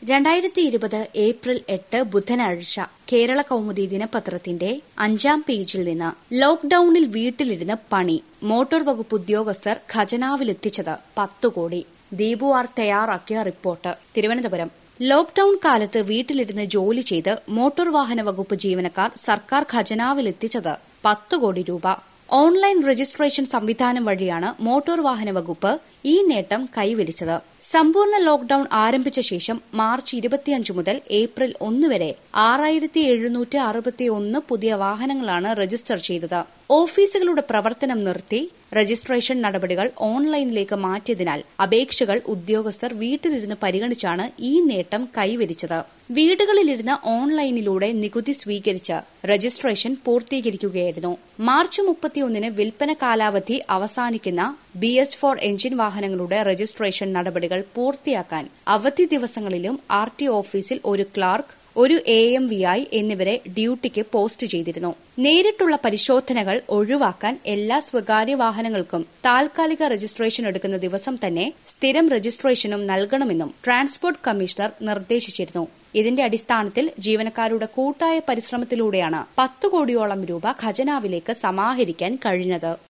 രണ്ടായിരത്തി ഇരുപത് ഏപ്രിൽ എട്ട് ബുധനാഴ്ച കേരള കൗമുദി ദിനപത്രത്തിന്റെ അഞ്ചാം പേജിൽ നിന്ന് ലോക്ഡൌണിൽ വീട്ടിലിരുന്ന് പണി മോട്ടോർ വകുപ്പ് ഉദ്യോഗസ്ഥർ ഖജനാവിലെത്തിച്ചത് പത്തു കോടി ദീപു ആർ തയ്യാറാക്കിയ റിപ്പോർട്ട് തിരുവനന്തപുരം ലോക്ഡൌൺ കാലത്ത് വീട്ടിലിരുന്ന് ജോലി ചെയ്ത് മോട്ടോർ വാഹന വകുപ്പ് ജീവനക്കാർ സർക്കാർ ഖജനാവിലെത്തിച്ചത് പത്ത് കോടി രൂപ ഓൺലൈൻ രജിസ്ട്രേഷൻ സംവിധാനം വഴിയാണ് മോട്ടോർ വാഹന വകുപ്പ് ഈ നേട്ടം കൈവരിച്ചത് സമ്പൂർണ്ണ ലോക്ഡൌൺ ആരംഭിച്ച ശേഷം മാർച്ച് ഇരുപത്തിയഞ്ച് മുതൽ ഏപ്രിൽ ഒന്ന് വരെ ആറായിരത്തി എഴുന്നൂറ്റി അറുപത്തിയൊന്ന് പുതിയ വാഹനങ്ങളാണ് രജിസ്റ്റർ ചെയ്തത് ഓഫീസുകളുടെ പ്രവർത്തനം നിർത്തി രജിസ്ട്രേഷൻ നടപടികൾ ഓൺലൈനിലേക്ക് മാറ്റിയതിനാൽ അപേക്ഷകൾ ഉദ്യോഗസ്ഥർ വീട്ടിലിരുന്ന് പരിഗണിച്ചാണ് ഈ നേട്ടം കൈവരിച്ചത് വീടുകളിലിരുന്ന് ഓൺലൈനിലൂടെ നികുതി സ്വീകരിച്ച് രജിസ്ട്രേഷൻ പൂർത്തീകരിക്കുകയായിരുന്നു മാർച്ച് മുപ്പത്തിയൊന്നിന് വിൽപ്പന കാലാവധി അവസാനിക്കുന്ന ബി എസ് ഫോർ എഞ്ചിൻ വാഹനങ്ങളുടെ രജിസ്ട്രേഷൻ നടപടികൾ പൂർത്തിയാക്കാൻ അവധി ദിവസങ്ങളിലും ആർ ടി ഓഫീസിൽ ഒരു ക്ലാർക്ക് ഒരു എ എം വി ഐ എന്നിവരെ ഡ്യൂട്ടിക്ക് പോസ്റ്റ് ചെയ്തിരുന്നു നേരിട്ടുള്ള പരിശോധനകൾ ഒഴിവാക്കാൻ എല്ലാ സ്വകാര്യ വാഹനങ്ങൾക്കും താൽക്കാലിക രജിസ്ട്രേഷൻ എടുക്കുന്ന ദിവസം തന്നെ സ്ഥിരം രജിസ്ട്രേഷനും നൽകണമെന്നും ട്രാൻസ്പോർട്ട് കമ്മീഷണർ നിർദ്ദേശിച്ചിരുന്നു ഇതിന്റെ അടിസ്ഥാനത്തിൽ ജീവനക്കാരുടെ കൂട്ടായ പരിശ്രമത്തിലൂടെയാണ് പത്ത് കോടിയോളം രൂപ ഖജനാവിലേക്ക് സമാഹരിക്കാൻ കഴിഞ്ഞത്